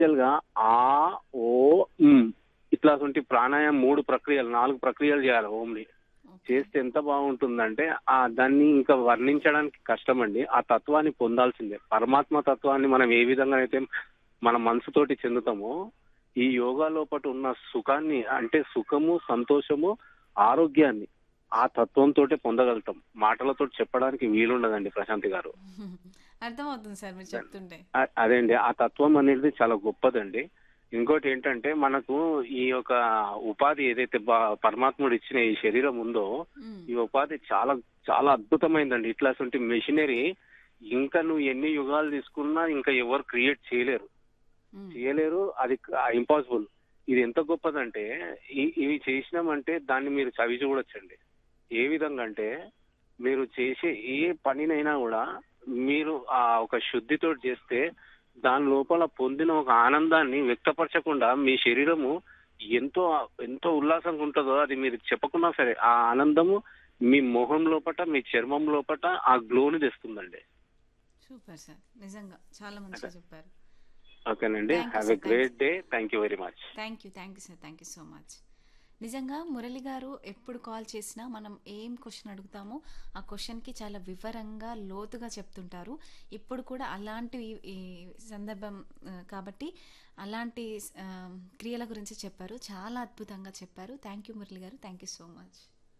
Actual గా ఆ ఓ ఉమ్ ఇట్లాంటి ప్రాణాయామం మూడు ప్రక్రియలు నాలుగు ప్రక్రియలు చేయాలి ఓంని చేస్తే ఎంత బాగుంటుందంటే ఆ దాన్ని ఇంకా వర్ణించడానికి కష్టం అండి ఆ తత్వాన్ని పొందాల్సిందే పరమాత్మ తత్వాన్ని మనం ఏ విధంగా అయితే మన మనసుతోటి చెందుతామో ఈ యోగా లోపల ఉన్న సుఖాన్ని అంటే సుఖము సంతోషము ఆరోగ్యాన్ని ఆ తత్వంతో పొందగలుగుతాం మాటలతో చెప్పడానికి వీలుండదండి ప్రశాంతి గారు అర్థమవుతుంది సార్ మీరు చెప్తుంటే అ- అదే అండి ఆ తత్వం అనేది చాలా గొప్పదండి ఇంకోటి ఏంటంటే మనకు ఈ యొక్క ఉపాధి ఏదైతే బా- పరమాత్ముడు ఇచ్చిన ఈ శరీరం ఉందో మ్మ్. ఈ ఉపాధి చాలా చాలా అద్భుతమైందండి ఇట్లాంటి మెషినరీ ఇంకా నువ్వు ఎన్ని యుగాలు తీసుకున్నా ఇంకా ఎవరు క్రియేట్ చేయలేరు మ్మ్. చేయలేరు అది ఇంపాసిబుల్ ఇది ఎంత గొప్పదంటే ఈ- ఇవి చేసినామంటే దాన్ని మీరు చవి చూడొచ్చండి ఏ విధంగా అంటే మీరు చేసే ఏ పనినైనా కూడా మీరు ఆ ఒక శుద్ధితో చేస్తే దాని లోపల పొందిన ఒక ఆనందాన్ని వ్యక్తపరచకుండా మీ శరీరము ఎంతో ఎంతో ఉల్లాసంగా ఉంటుందో అది మీరు చెప్పకున్నా సరే ఆ ఆనందము మీ మొహం లోపట మీ చర్మం లోపట ఆ గ్లోని తెస్తుందండి సూపర్ సార్ నిజంగా చాలా మంచిగా చెప్పారు ఓకేనండి Thank you, have sir. A great day thank you very much thank you thank you sir thank you so much నిజంగా మురళి గారు ఎప్పుడు కాల్ చేసినా మనం ఏం క్వశ్చన్ అడుగుతామో ఆ క్వశ్చన్కి చాలా వివరంగా లోతుగా చెప్తుంటారు ఇప్పుడు కూడా అలాంటి ఈ- ఈ సందర్భం ఆ, కాబట్టి అలాంటి ఆ, క్రియల గురించి చెప్పారు చాలా అద్భుతంగా చెప్పారు థ్యాంక్ యూ మురళి గారు థ్యాంక్ యూ సో మచ్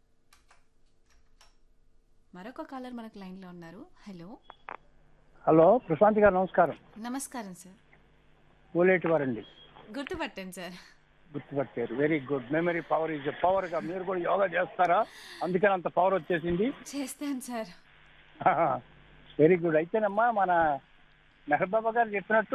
మరొక కాలర్ మనకు లైన్లో ఉన్నారు హలో హలో ప్రశాంత్ గారు నమస్కారం నమస్కారం సార్ ఓలేటి వారండి గుర్తుపట్టండి సార్ గుర్తుపట్టారు very good memory power is power గా మీరు కూడా యోగా చేస్తారా అందుకని అంత పవర్ వచ్చేసింది చేస్తాను సార్ వెరీ గుడ్ అయితేనమ్మా మన మెహబాబా గారు చెప్పినట్టు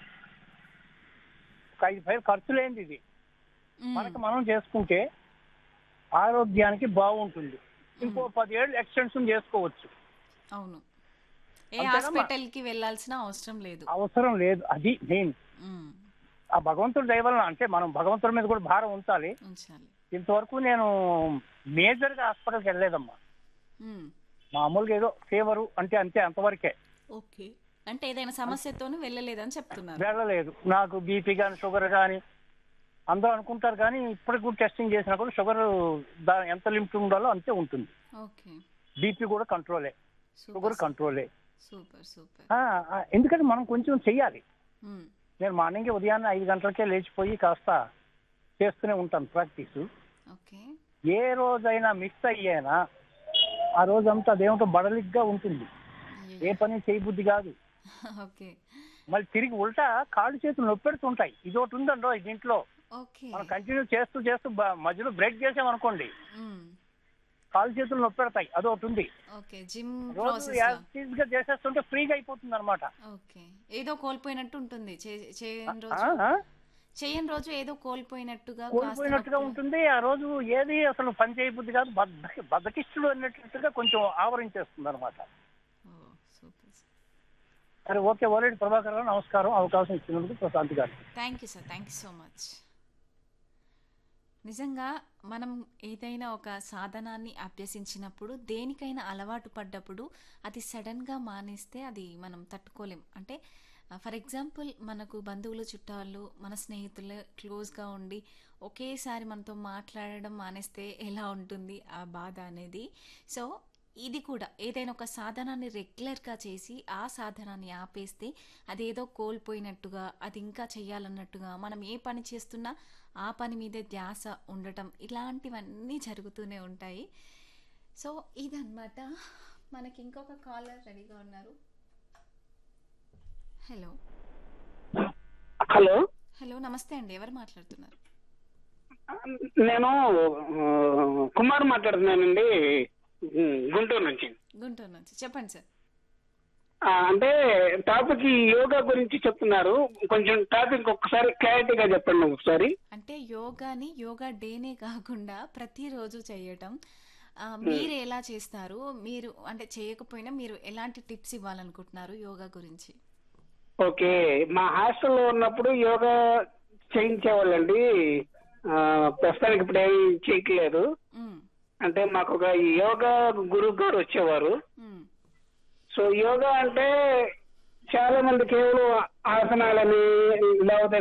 ఒక ఐదు పైరు ఖర్చు లేనిది ఇది మ్మ్. మనకు మనం చేసుకుంటే ఆరోగ్యానికి బాగుంటుంది ఇంకో పదేళ్ళు ఎక్స్టెన్షన్ చేసుకోవచ్చు అవును ఏ అంతేనమ్మా? హాస్పిటల్ కి వెళ్ళాల్సిన అవసరం లేదు అవసరం లేదు అది మెయిన్ ఉమ్, ఆ భగవంతుడి దయ వలన అంటే మనం భగవంతుడి మీద కూడా భారం ఉంచాలి ఉంచాలి ఇంతవరకు నేను మేజర్ గా హాస్పిటల్కి వెళ్ళలేదమ్మా ఉమ్, మామూలుగా ఏదో ఫీవరు అంటే అంతే అంతవరకే ఓకే అంటే ఏదైనా సమస్యతోనే వెళ్ళలేదని చెప్తున్నారు వెళ్ళలేదు నాకు బీపీ కానీ షుగర్ కానీ అందరూ అనుకుంటారు కానీ ఇప్పటికి కూడా టెస్టింగ్ చేసినా కూడా షుగర్ దా ఎంత లిమిట్ ఉండాలో అంతే ఉంటుంది ఓకే బీపీ కూడా కంట్రోలే షుగర్ సూపర్ కంట్రోలే సూపర్ సూపర్ ఆ, ఆ, ఎందుకంటే మనం కొంచెం చెయ్యాలి ఉమ్, నేను మార్నింగ్ ఉదయాన్నే ఐదు గంటలకే లేచిపోయి కాస్త చేస్తూనే ఉంటాను ప్రాక్టీస్ ఓకే ఏ రోజైనా మిస్ అయ్యేనా ఆ రోజంతా అదేమిటో బడలిగ్గా ఉంటుంది ఏ అయ్యయ్యో. పని చేయబుద్ధి కాదు ఓకే మళ్ళీ తిరిగి ఉల్టా కాళ్ళు చేతులు నొప్పెడుతుంటాయి ఇది ఒకటి ఉందండో దీంట్లో ఓకే మనం కంటిన్యూ చేస్తూ చేస్తూ బ- మధ్యలో బ్రేక్ చేసామనుకోండి ఉమ్, కాళ్ళు చేతులు నొప్పెడతాయి అది ఒకటి ఉంది ఓకే జిమ్ రోజు ప్రాసెస్ యాజ్ గా చేసేస్తుంటే ఫ్రీగా అయిపోతుంది అనమాట ఓకే ఏదో కోల్పోయినట్టు ఉంటుంది చే- చేయని రోజు చేయని రోజు ఏదో కోల్పోయినట్టుగా కాస్త కోల్పోయినట్టుగా నొప్పి- ఉంటుంది ఆ రోజు ఏది అసలు పని చేయబుద్ధి కాదు బద్దకి బద్దకిష్టుడు అన్నట్టుగా కొంచెం ఆవరించేస్తుంది అనమాట ఓ సూపర్ సరే ఓకే ఓలేటి ప్రభాకర్ గారు నమస్కారం అవకాశం ఇచ్చినందుకు ప్రశాంత్ గారు thank you sir thank you so much నిజంగా మనం ఏదైనా ఒక సాధనాన్ని అభ్యసించినప్పుడు దేనికైనా అలవాటు పడ్డప్పుడు అది సడన్గా మానేస్తే అది మనం తట్టుకోలేం అంటే ఫర్ ఎగ్జాంపుల్ మనకు బంధువులు చుట్టాలు మన స్నేహితులు క్లోజ్గా ఉండి ఒకేసారి మనతో మాట్లాడడం మానేస్తే ఎలా ఉంటుంది ఆ బాధ అనేది సో ఇది కూడా ఏదైనా ఒక సాధనాన్ని రెగ్యులర్గా చేసి ఆ సాధనాన్ని ఆపేస్తే అదేదో కోల్పోయినట్టుగా అది ఇంకా చెయ్యాలన్నట్టుగా మనం ఏ పని చేస్తున్నా ఆ పని మీదే ధ్యాస ఉండటం ఇలాంటివన్నీ జరుగుతూనే ఉంటాయి సో ఇదన్నమాట మనకి ఇంకొక కాలర్ రెడీగా ఉన్నారు హలో హలో హలో నమస్తే అండి ఎవరు మాట్లాడుతున్నారు నేను ఆ, కుమార్ మాట్లాడుతున్నానండి ఉమ్, గుంటూరు నుంచి గుంటూరు నుంచి చెప్పండి సార్ ఆ, అంటే టాపిక్ ఈ యోగా గురించి చెప్తున్నారు కొంచెం టాపిక్ ఒక్కసారి క్లారిటీగా చెప్పండి ఒకసారి అంటే యోగాని యోగా డేనే కాకుండా ప్రతిరోజు చేయటం ఆ, మీరు ఎలా చేస్తారు మీరు అంటే చేయకపోయినా మీరు ఎలాంటి టిప్స్ ఇవ్వాలనుకుంటున్నారు యోగా గురించి ఓకే మా హాస్టల్లో ఉన్నప్పుడు యోగా చేయించేవాళ్ళండి ఆ, ప్రస్తుతానికి ఇప్పుడు ఏం చేయట్లేదు ఉమ్, అంటే మాకు ఒక యోగా గురువు గారు వచ్చేవారు ఉమ్, సో యోగా అంటే చాలా మంది కేవలం ఆసనాలని లేకపోతే